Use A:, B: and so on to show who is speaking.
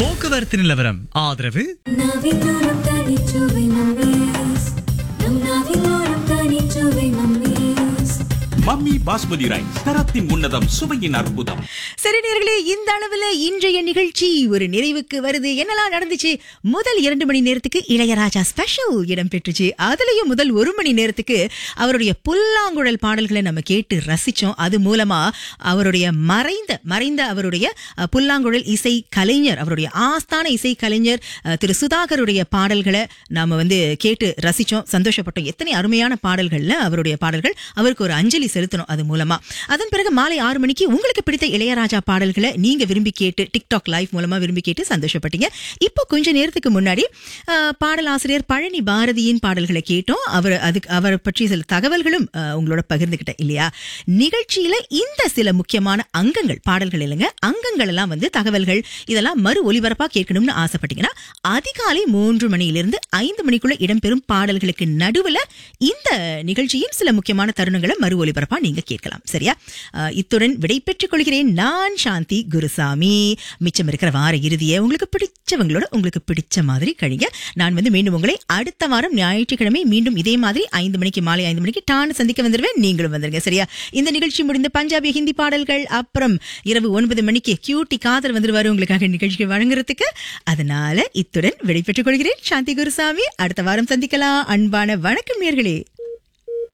A: போக்குவரத்து நிலவரம் ஆதரவு
B: நாவிலோரம் தனிச்சுவை மம்மீஸ் நம் நாவிலோரம் தனிச்சுவை மம்மீஸ்
C: மம்மி பாஸ்மதி ரைஸ் தரத்தின் உன்னதம் சுவையின் அற்புதம்
D: சரி நேர்களே இந்த அளவுல இன்றைய நிகழ்ச்சி ஒரு நிறைவுக்கு வருது என்னெல்லாம் நடந்துச்சு முதல் இரண்டு மணி நேரத்துக்கு இளையராஜா ஸ்பெஷல் இடம் பெற்றுச்சு அதுலயும் முதல் ஒரு மணி நேரத்துக்கு அவருடைய புல்லாங்குழல் பாடல்களை நம்ம கேட்டு ரசிச்சோம் அது மூலமா அவருடைய மறைந்த மறைந்த அவருடைய அஹ், புல்லாங்குழல் இசை கலைஞர் அவருடைய ஆஸ்தான இசை கலைஞர் அஹ், திரு சுதாகருடைய பாடல்களை நாம வந்து கேட்டு ரசிச்சோம் சந்தோஷப்பட்டோம் எத்தனை அருமையான பாடல்கள்ல அவருடைய பாடல்கள் அவருக்கு ஒரு அஞ்சலி செலுத்தணும் அது மூலமா அதன் பிறகு மாலை ஆறு மணிக்கு உங்களுக்கு பிடித்த இளையராஜா பாடல்களை நீங்க விரும்பி கேட்டு டிக்டாக் லைவ் மூலமா விரும்பி கேட்டு சந்தோஷப்பட்டீங்க இப்போ கொஞ்ச நேரத்துக்கு முன்னாடி அஹ், பாடல் ஆசிரியர் பழனி பாரதியின் பாடல்களை கேட்டோம் அவர் அதுக்கு அவர் பற்றி சில தகவல்களும் அஹ், உங்களோட பகிர்ந்துகிட்டேன் இல்லையா நிகழ்ச்சியில இந்த சில முக்கியமான அங்கங்கள் பாடல்கள் இல்லைங்க அங்கங்கள் எல்லாம் வந்து தகவல்கள் இதெல்லாம் மறு ஒலிபரப்பா கேட்கணும்னு ஆசைப்பட்டீங்கன்னா அதிகாலை மூன்று மணியிலிருந்து ஐந்து மணிக்குள்ள இடம்பெறும் பாடல்களுக்கு நடுவுல இந்த நிகழ்ச்சியின் சில முக்கியமான தருணங்களை மறு ஒலிபரப்பா நீங்க கேட்கலாம் சரியா அஹ், இத்துடன் விடை பெற்றுக் கொள்கிறேன் நான் சாந்தி குருசாமி மிச்சம் இருக்கிற வார இறுதியை உங்களுக்கு பிடிச்சவங்களோட உங்களுக்கு பிடிச்ச மாதிரி கழிங்க நான் வந்து மீண்டும் உங்களை அடுத்த வாரம் ஞாயிற்றுக்கிழமை மீண்டும் இதே மாதிரி ஐந்து மணிக்கு மாலை ஐந்து மணிக்கு டான்னு சந்திக்க வந்துருவேன் நீங்களும் வந்துருங்க சரியா இந்த நிகழ்ச்சி முடிந்து பஞ்சாபி ஹிந்தி பாடல்கள் அப்புறம் இரவு ஒன்பது மணிக்கு கியூட்டி காதல் வந்துருவாரு உங்களுக்காக நிகழ்ச்சிக்கு வழங்குறதுக்கு அதனால இத்துடன் விடை பெற்றுக் கொள்கிறேன் சாந்தி குருசாமி அடுத்த வாரம் சந்திக்கலாம் அன்பான வணக்கம் நேர்களே